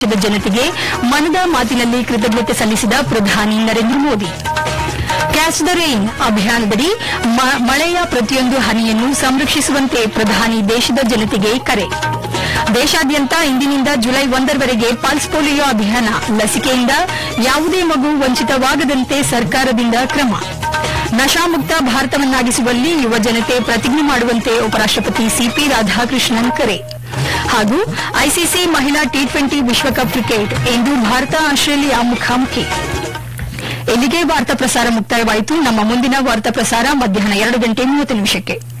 ದೇಶದ ಜನತೆಗೆ ಮನದ ಮಾತಿನಲ್ಲಿ ಕೃತಜ್ಞತೆ ಸಲ್ಲಿಸಿದ ಪ್ರಧಾನಿ Narendra Modi catch the rain ಅಭಿಯಾನದಡಿ ಮ- ಮಳೆಯ ಪ್ರತಿಯೊಂದು ಹನಿಯನ್ನು ಸಂರಕ್ಷಿಸುವಂತೆ ಪ್ರಧಾನಿ ದೇಶದ ಜನತೆಗೆ ಕರೆ ದೇಶಾದ್ಯಂತ ಇಂದಿನಿಂದ ಜುಲೈ ಒಂದರವರೆಗೆ ಪಲ್ಸ್ ಪೋಲಿಯೋ ಅಭಿಯಾನ ಲಸಿಕೆಯಿಂದ ಯಾವುದೇ ಮಗು ವಂಚಿತವಾಗದಂತೆ ಸರ್ಕಾರದಿಂದ ಕ್ರಮ ನಶಾಮುಕ್ತ ಭಾರತವನ್ನಾಗಿಸುವಲ್ಲಿ ಯುವ ಜನತೆ ಪ್ರತಿಜ್ಞೆ ಮಾಡುವಂತೆ ಉಪರಾಷ್ಟಪತಿ ಸಿಪಿ ರಾಧಾಕೃಷ್ಣನ್ ಕರೆ ಹಾಗೂ ಐಸಿಸಿ ಮಹಿಳಾ ಟಿ ಟ್ವೆಂಟಿ ವಿಶ್ವಕಪ್ ಕ್ರಿಕೆಟ್ ಇಂದು ಭಾರತ ಆಸ್ಟ್ರೇಲಿಯಾ ಮುಖಾಮುಖಿ ಇಲ್ಲಿಗೆ ವಾರ್ತಾ ಪ್ರಸಾರ ಮುಕ್ತಾಯವಾಯಿತು ನಮ್ಮ ಮುಂದಿನ ವಾರ್ತಾ ಪ್ರಸಾರ ಮಧ್ಯಾಹ್ನ ಎರಡು ಗಂಟೆ ಮೂವತ್ತು ನಿಮಿಷಕ್ಕೆ